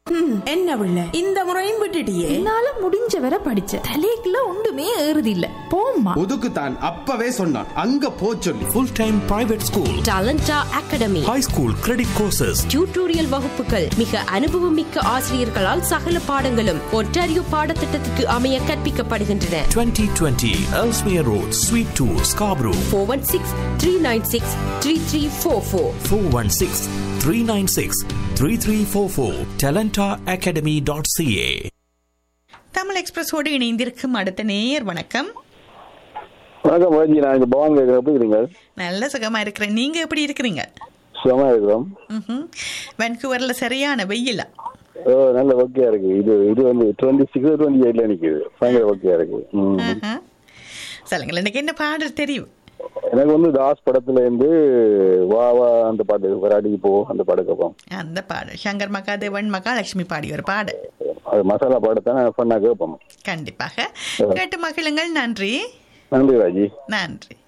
என்ன பிள்ளை இந்த முறையும் விட்டுட்டியே என்னால முடிஞ்ச வரை படிச்ச தலைக்குள்ள ஒன்றுமே ஏறுது இல்ல போம்மா ஒதுக்குத்தான் அப்பவே சொன்னான் அங்க போ சொல்லி full time private school Talenta academy high school credit courses tutorial வகுப்புகள் மிக அனுபவமிக்க ஆசிரியர்களால் சகல பாடங்களும் ஒன்டாரியோ பாடத்திட்டத்துக்கு அமைய கற்பிக்கப்படுகின்றன 2020 Ellesmere Road, Suite 2, Scarborough, four one six three nine six three three four four 416 396 3344, talentaacademy.ca. Tamil எக்ஸ்பிரஸோடு இணைந்திருக்கும் அடுத்த நேயர் வணக்கம் வணக்கம் ராஜி நான் இங்க பவான் கேட்குறேன் எப்படி இருக்கிறீங்க நல்ல சுகமா இருக்கிறேன் நீங்க எப்படி இருக்கிறீங்க சுகமா இருக்கிறோம் ம்ஹும். வான்கூவர்ல சரியான வெயிலா ஓ நல்ல ஓகேயா இருக்கு இது இது வந்து டுவெண்ட்டி சிக்ஸ் டுவெண்ட்டி எயிட்ல நிக்குது பயங்கர ஓகேயா இருக்கு ம். ஆஹா. சொல்லுங்கள் எனக்கு என்ன பாடல் தெரியும் எனக்கு வந்து தாஸ் படத்துல இருந்து வா வா அந்த பாட்டு ஒரு அடிக்கு போ அந்த பாட்டு கேட்போம் அந்த பாடல் சங்கர் மகாதேவன் மகாலட்சுமி பாடிய ஒரு பாடல் அது மசாலா பாடத்தானே பண்ணா கேட்போம் கண்டிப்பாக கேட்டு மகிழுங்கள் நன்றி நன்றி ராஜி நன்றி